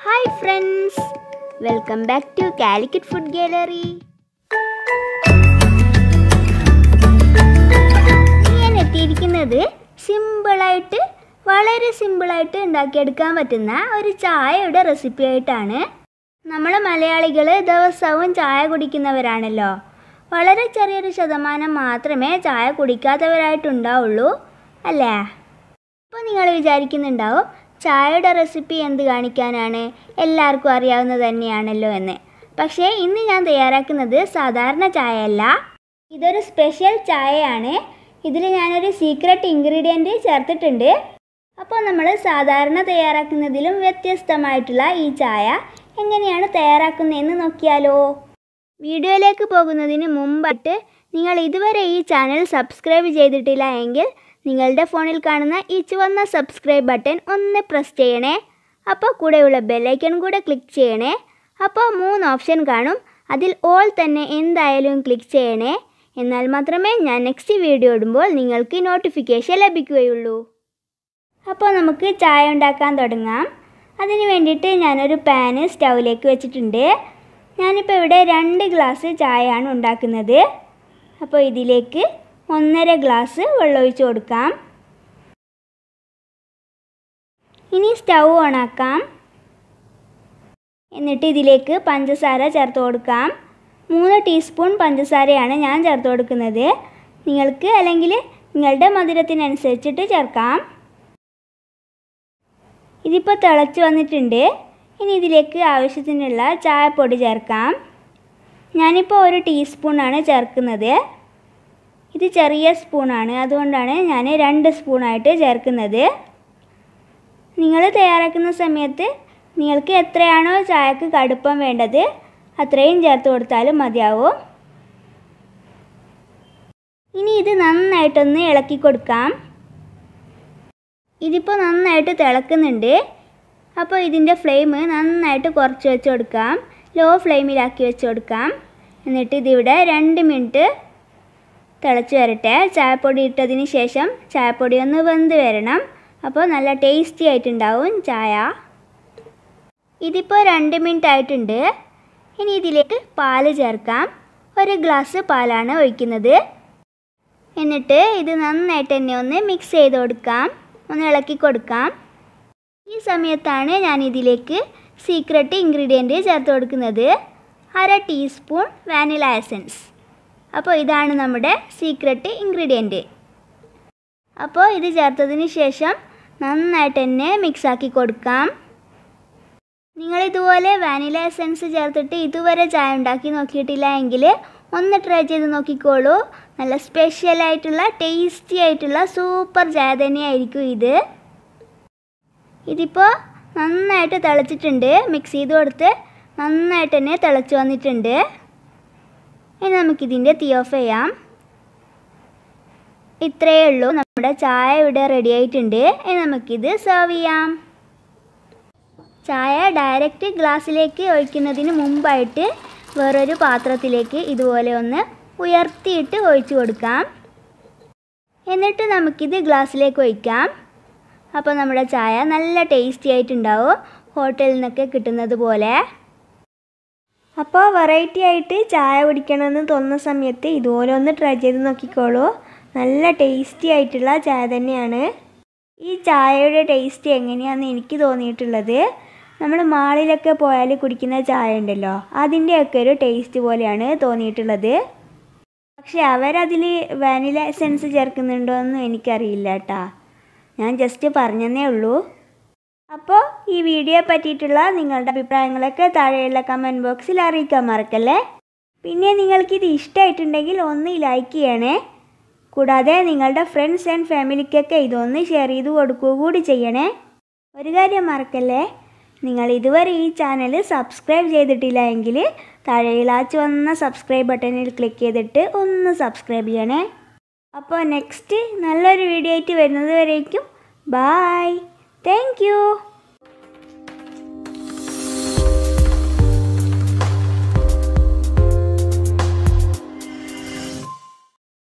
hi friends welcome back to Calicut food gallery ഞാൻ എത്തിയിരിക്കുന്നത് സിമ്പിളായിട്ട് വളരെ സിമ്പിളായിട്ട് ഉണ്ടാക്കിയെടുക്കാൻ പറ്റുന്ന ഒരു ചായയുടെ റെസിപ്പി ആയിട്ടാണ് നമ്മൾ മലയാളികൾ ദിവസവും ചായ കുടിക്കുന്നവരാണല്ലോ വളരെ ചെറിയൊരു ശതമാനം മാത്രമേ ചായ കുടിക്കാത്തവരായിട്ടുണ്ടാവുള്ളൂ അല്ലേ അപ്പോൾ നിങ്ങൾ വിചാരിക്കുന്നുണ്ടാവും ചായയുടെ റെസിപ്പി എന്ത് കാണിക്കാനാണ് എല്ലാവർക്കും അറിയാവുന്നത് തന്നെയാണല്ലോ എന്ന് പക്ഷേ ഇന്ന് ഞാൻ തയ്യാറാക്കുന്നത് സാധാരണ ചായയല്ല ഇതൊരു സ്പെഷ്യൽ ചായയാണ് ഇതിൽ ഞാനൊരു സീക്രട്ട് ഇൻഗ്രീഡിയൻറ്റ് ചേർത്തിട്ടുണ്ട് അപ്പോൾ നമ്മൾ സാധാരണ തയ്യാറാക്കുന്നതിലും വ്യത്യസ്തമായിട്ടുള്ള ഈ ചായ എങ്ങനെയാണ് തയ്യാറാക്കുന്നതെന്ന് നോക്കിയാലോ വീഡിയോയിലേക്ക് പോകുന്നതിന് മുമ്പായിട്ട് നിങ്ങൾ ഇതുവരെ ഈ ചാനൽ സബ്സ്ക്രൈബ് ചെയ്തിട്ടില്ല എങ്കിൽ നിങ്ങളുടെ ഫോണിൽ കാണുന്ന ഈ ചുവന്ന സബ്സ്ക്രൈബ് ബട്ടൺ ഒന്ന് പ്രസ് ചെയ്യണേ അപ്പോൾ കൂടെയുള്ള ബെല്ലൈക്കൺ കൂടെ ക്ലിക്ക് ചെയ്യണേ അപ്പോൾ മൂന്ന് ഓപ്ഷൻ കാണും അതിൽ ഓൾ തന്നെ എന്തായാലും ക്ലിക്ക് ചെയ്യണേ എന്നാൽ മാത്രമേ ഞാൻ നെക്സ്റ്റ് വീഡിയോ ഇടുമ്പോൾ നിങ്ങൾക്ക് നോട്ടിഫിക്കേഷൻ ലഭിക്കുകയുള്ളൂ അപ്പോൾ നമുക്ക് ചായ ഉണ്ടാക്കാൻ തുടങ്ങാം അതിന് വേണ്ടിയിട്ട് ഞാനൊരു പാന് സ്റ്റൗവിലേക്ക് വെച്ചിട്ടുണ്ട് ഞാനിപ്പോൾ ഇവിടെ രണ്ട് ഗ്ലാസ് ചായയാണ് ഉണ്ടാക്കുന്നത് അപ്പോൾ ഇതിലേക്ക് ഒന്നര ഗ്ലാസ് വെള്ളം ഒഴിച്ച് കൊടുക്കാം ഇനി സ്റ്റൗ ഓണാക്കാം എന്നിട്ട് ഇതിലേക്ക് പഞ്ചസാര ചേർത്ത് കൊടുക്കാം മൂന്ന് ടീസ്പൂൺ പഞ്ചസാരയാണ് ഞാൻ ചേർത്ത് കൊടുക്കുന്നത് നിങ്ങൾക്ക് അല്ലെങ്കിൽ നിങ്ങളുടെ മധുരത്തിനനുസരിച്ചിട്ട് ചേർക്കാം ഇതിപ്പോൾ തിളച്ച് വന്നിട്ടുണ്ട് ഇനി ഇതിലേക്ക് ആവശ്യത്തിനുള്ള ചായപ്പൊടി ചേർക്കാം ഞാനിപ്പോൾ ഒരു ടീസ്പൂണാണ് ചേർക്കുന്നത് ഇത് ചെറിയ സ്പൂണാണ് അതുകൊണ്ടാണ് ഞാൻ രണ്ട് സ്പൂണായിട്ട് ചേർക്കുന്നത് നിങ്ങൾ തയ്യാറാക്കുന്ന സമയത്ത് നിങ്ങൾക്ക് എത്രയാണോ ചായക്ക് കടുപ്പം വേണ്ടത് അത്രയും ചേർത്ത് കൊടുത്താലും മതിയാവും ഇനി ഇത് നന്നായിട്ടൊന്ന് ഇളക്കി കൊടുക്കാം ഇതിപ്പോൾ നന്നായിട്ട് തിളക്കുന്നുണ്ട് അപ്പോൾ ഇതിൻ്റെ ഫ്ലെയിം നന്നായിട്ട് കുറച്ച് വെച്ച് കൊടുക്കാം ലോ ഫ്ലെയിമിലാക്കി വെച്ച് കൊടുക്കാം എന്നിട്ട് ഇതിവിടെ രണ്ട് മിനിറ്റ് തിളച്ച് വരട്ടെ ചായപ്പൊടി ഇട്ടതിന് ശേഷം ചായപ്പൊടി ഒന്ന് വെന്ത് വരണം അപ്പോൾ നല്ല ടേസ്റ്റി ആയിട്ടുണ്ടാവും ചായ ഇതിപ്പോൾ രണ്ട് മിനിറ്റ് ആയിട്ടുണ്ട് ഇനി ഇതിലേക്ക് പാല് ചേർക്കാം ഒരു ഗ്ലാസ് പാലാണ് ഒഴിക്കുന്നത് എന്നിട്ട് ഇത് നന്നായിട്ട് തന്നെ ഒന്ന് മിക്സ് ചെയ്ത് കൊടുക്കാം ഒന്ന് ഇളക്കി കൊടുക്കാം ഈ സമയത്താണ് ഞാൻ ഇതിലേക്ക് സീക്രട്ട് ഇൻഗ്രീഡിയൻറ്റ് ചേർത്ത് കൊടുക്കുന്നത് അര ടീസ്പൂൺ വാനില എസൻസ് അപ്പോൾ ഇതാണ് നമ്മുടെ സീക്രട്ട് ഇൻഗ്രീഡിയൻറ്റ് അപ്പോൾ ഇത് ചേർത്തതിന് ശേഷം നന്നായിട്ട് തന്നെ മിക്സാക്കി കൊടുക്കാം നിങ്ങളിതുപോലെ വാനില എസൻസ് ചേർത്തിട്ട് ഇതുവരെ ചായ ഉണ്ടാക്കി നോക്കിയിട്ടില്ല എങ്കിൽ ഒന്ന് ട്രൈ ചെയ്ത് നോക്കിക്കോളൂ നല്ല സ്പെഷ്യലായിട്ടുള്ള ടേസ്റ്റി ആയിട്ടുള്ള സൂപ്പർ ചായ തന്നെയായിരിക്കും ഇത് ഇതിപ്പോൾ നന്നായിട്ട് തിളച്ചിട്ടുണ്ട് മിക്സ് ചെയ്ത് കൊടുത്ത് നന്നായിട്ട് തന്നെ തിളച്ച് വന്നിട്ടുണ്ട് ഇനി നമുക്കിതിൻ്റെ തീ ഓഫ് ചെയ്യാം ഇത്രയേ ഉള്ളൂ നമ്മുടെ ചായ ഇവിടെ റെഡി ആയിട്ടുണ്ട് ഇനി നമുക്കിത് സെർവ് ചെയ്യാം ചായ ഡയറക്റ്റ് ഗ്ലാസ്സിലേക്ക് ഒഴിക്കുന്നതിന് മുമ്പായിട്ട് വേറൊരു പാത്രത്തിലേക്ക് ഇതുപോലെ ഒന്ന് ഉയർത്തിയിട്ട് ഒഴിച്ചു കൊടുക്കാം എന്നിട്ട് നമുക്കിത് ഗ്ലാസ്സിലേക്ക് ഒഴിക്കാം അപ്പോൾ നമ്മുടെ ചായ നല്ല ടേസ്റ്റി ആയിട്ടുണ്ടാവും ഹോട്ടലിൽ നിന്നൊക്കെ കിട്ടുന്നത് പോലെ അപ്പോൾ വെറൈറ്റി ആയിട്ട് ചായ കുടിക്കണമെന്ന് തോന്നുന്ന സമയത്ത് ഇതുപോലെ ഒന്ന് ട്രൈ ചെയ്ത് നോക്കിക്കോളൂ നല്ല ടേസ്റ്റി ആയിട്ടുള്ള ചായ തന്നെയാണ് ഈ ചായയുടെ ടേസ്റ്റ് എങ്ങനെയാണെന്ന് എനിക്ക് തോന്നിയിട്ടുള്ളത് നമ്മൾ മാളിലൊക്കെ പോയാൽ കുടിക്കുന്ന ചായ ഉണ്ടല്ലോ അതിൻ്റെയൊക്കെ ഒരു ടേസ്റ്റ് പോലെയാണ് തോന്നിയിട്ടുള്ളത് പക്ഷെ അവരതിൽ വാനില എസൻസ് ചേർക്കുന്നുണ്ടോ എന്നും എനിക്കറിയില്ല കേട്ടാ ഞാൻ ജസ്റ്റ് പറഞ്ഞതേ ഉള്ളൂ അപ്പോൾ ഈ വീഡിയോയെ പറ്റിയിട്ടുള്ള നിങ്ങളുടെ അഭിപ്രായങ്ങളൊക്കെ താഴെയുള്ള കമൻറ്റ് ബോക്സിൽ അറിയിക്കാൻ മറക്കല്ലേ പിന്നെ നിങ്ങൾക്കിത് ഇഷ്ടമായിട്ടുണ്ടെങ്കിൽ ഒന്ന് ലൈക്ക് ചെയ്യണേ കൂടാതെ നിങ്ങളുടെ ഫ്രണ്ട്സ് ആൻഡ് ഫാമിലിക്കൊക്കെ ഇതൊന്ന് ഷെയർ ചെയ്ത് കൊടുക്കുക കൂടി ചെയ്യണേ ഒരു കാര്യം മറക്കല്ലേ നിങ്ങൾ ഇതുവരെ ഈ ചാനൽ സബ്സ്ക്രൈബ് ചെയ്തിട്ടില്ല എങ്കിൽ താഴെയിൽ ആ ചുവന്ന സബ്സ്ക്രൈബ് ബട്ടണിൽ ക്ലിക്ക് ചെയ്തിട്ട് ഒന്ന് സബ്സ്ക്രൈബ് ചെയ്യണേ അപ്പോൾ നെക്സ്റ്റ് നല്ലൊരു വീഡിയോ ആയിട്ട് വരുന്നത് വരേക്കും ബായ് താങ്ക്